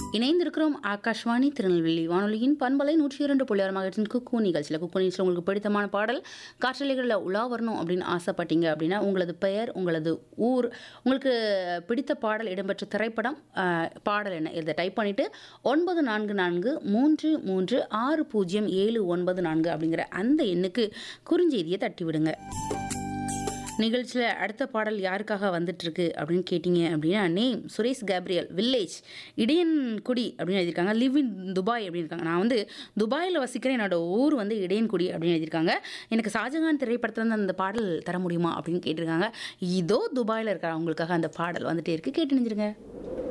இணைந்திருக்கிறோம் ஆகாஷ்வாணி திருநெல்வேலி வானொலியின் பண்பலை நூற்றி இரண்டு புள்ளி ஆறு மகத்தின் குக்கு நிகழ்ச்சியில் குக்கு நிகழ்ச்சியில் உங்களுக்கு பிடித்தமான பாடல் காற்றலைகளில் உலா வரணும் அப்படின்னு ஆசைப்பட்டீங்க அப்படின்னா உங்களது பெயர் உங்களது ஊர் உங்களுக்கு பிடித்த பாடல் இடம்பெற்ற திரைப்படம் ஆஹ், பாடல் என்ன இதை டைப் பண்ணிவிட்டு ஒன்பது நான்கு நான்கு மூன்று மூன்று ஆறு பூஜ்ஜியம் ஏழு ஒன்பது நான்கு அப்படிங்கிற அந்த எண்ணுக்கு குறுஞ்செய்தியை தட்டி விடுங்க நிகழ்ச்சியில் அடுத்த பாடல் யாருக்காக வந்துட்டுருக்கு அப்படின்னு கேட்டிங்க அப்படின்னா name Suresh Gabriel village Idayankudi அப்படின்னு எழுதியிருக்காங்க லிவ் இன் துபாய் அப்படின்னு இருக்காங்க நான் வந்து துபாயில் வசிக்கிறேன் என்னோட ஊர் வந்து இடையன்குடி அப்படின்னு எழுதியிருக்காங்க எனக்கு ஷாஜகான் திரைப்படத்துலேருந்து அந்த பாடல் தர முடியுமா அப்படின்னு கேட்டிருக்காங்க இதோ துபாயில் இருக்கிற அவங்களுக்காக அந்த பாடல் வந்துட்டே இருக்கு கேட்டு நினைச்சிருங்க